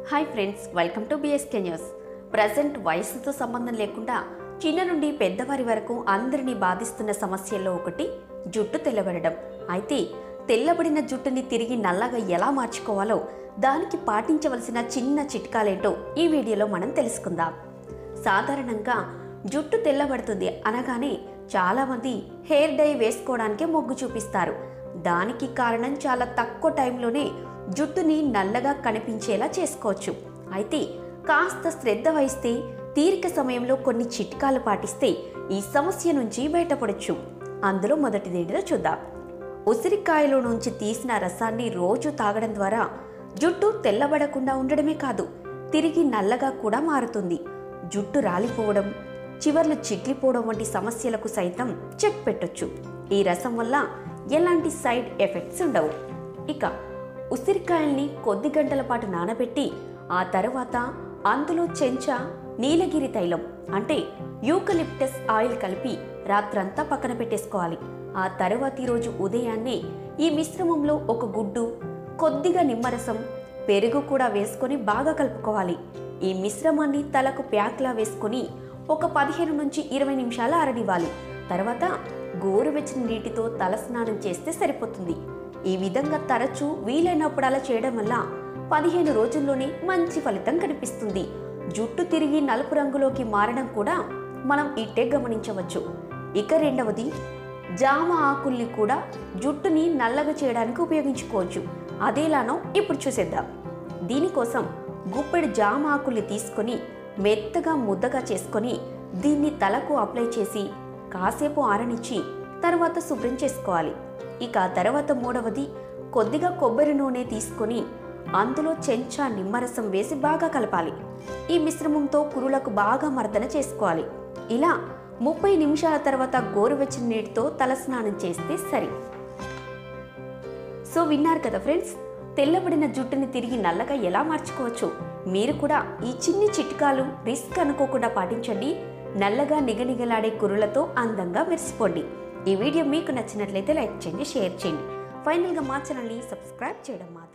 hi friends welcome to BSK news present వయసుతో సంబంధం లేకుండా చిన్న నుండి పెద్దవారి వరకు అందరినీ బాధిస్తున్న సమస్యల్లో ఒకటి జుట్టు తెల్లబడడం అయితే తెల్లబడిన జుట్టుని తిరిగి నల్లగా ఎలా మార్చుకోవాలో దానికి పాటించవలసిన చిన్న చిట్కాలేంటో ఈ వీడియోలో మనం తెలుసుకుందాం సాధారణంగా జుట్టు తెల్లబడుతుంది అనగానే చాలామంది హెయిర్ డై వేసుకోవడానికే మొగ్గు చూపిస్తారు దానికి కారణం చాలా తక్కువ టైంలోనే జుట్టుని నల్లగా కనిపించేలా చేసుకోవచ్చు అయితే కాస్త శ్రద్ధ వహిస్తే తీరిక సమయంలో కొన్ని చిట్కాలు పాటిస్తే ఈ సమస్య నుంచి బయటపడొచ్చు అందులో మొదటిదేంటిదో చూద్దాం ఉసిరికాయలో నుంచి తీసిన రసాన్ని రోజు తాగడం ద్వారా జుట్టు తెల్లబడకుండా ఉండడమే కాదు తిరిగి నల్లగా కూడా మారుతుంది జుట్టు రాలిపోవడం చివర్లు చిట్లిపోవడం వంటి సమస్యలకు సైతం చెక్ పెట్టొచ్చు ఈ రసం వల్ల ఎలాంటి సైడ్ ఎఫెక్ట్స్ ఉండవు ఇక ఉసిరికాయల్ని కొద్ది గంటల పాటు నానబెట్టి ఆ తర్వాత అందులో చెంచా నీలగిరి తైలం అంటే యూకలిప్టస్ ఆయిల్ కలిపి రాత్రంతా పక్కన పెట్టేసుకోవాలి ఆ తరువాతి రోజు ఉదయాన్నే ఈ మిశ్రమంలో ఒక గుడ్డు కొద్దిగా నిమ్మరసం పెరుగు కూడా వేసుకొని బాగా కలుపుకోవాలి ఈ మిశ్రమాన్ని తలకు ప్యాక్లా వేసుకొని ఒక పదిహేను నుంచి ఇరవై నిమిషాలు ఆరనివ్వాలి తర్వాత గోరువెచ్చని నీటితో తలస్నానం చేస్తే సరిపోతుంది ఈ విధంగా తరచూ వీలైనప్పుడు అలా చేయడం వల్ల పదిహేను రోజుల్లోనే మంచి ఫలితం కనిపిస్తుంది జుట్టు తిరిగి నలుపు రంగులోకి మారడం కూడా మనం ఇట్టే గమనించవచ్చు ఇక రెండవది జామ ఆకుల్ని కూడా జుట్టుని నల్లగా చేయడానికి ఉపయోగించుకోవచ్చు అదేలానో ఇప్పుడు చూసేద్దాం దీనికోసం గుప్పెడు జామ ఆకుల్ని తీసుకొని మెత్తగా ముద్దగా చేసుకొని దీన్ని తలకు అప్లై చేసి కాసేపు ఆరనిచ్చి తర్వాత శుభ్రం చేసుకోవాలి ఇక ఆ తర్వాత మూడవది కొద్దిగా కొబ్బరి నూనె తీసుకొని అందులో చెంచా నిమ్మరసం వేసి బాగా కలపాలి ఈ మిశ్రమంతో కురులకు బాగా మర్దన చేసుకోవాలి ఇలా ముప్పై నిమిషాల తర్వాత గోరువెచ్చని నీటితో తలస్నానం చేస్తే సరి సో విన్నారు కదా ఫ్రెండ్స్ తెల్లబడిన జుట్టుని తిరిగి నల్లగా ఎలా మార్చుకోవచ్చు మీరు కూడా ఈ చిన్ని చిట్కాలు రిస్క్ అనుకోకుండా పాటించండి నల్లగా నిగనిగలాడే కురులతో అందంగా మెరిసిపోండి ఈ వీడియో మీకు నచ్చినట్లయితే లైక్ చేయండి షేర్ చేయండి ఫైనల్గా మా ఛానల్ని సబ్స్క్రైబ్ చేయడం మాత్రం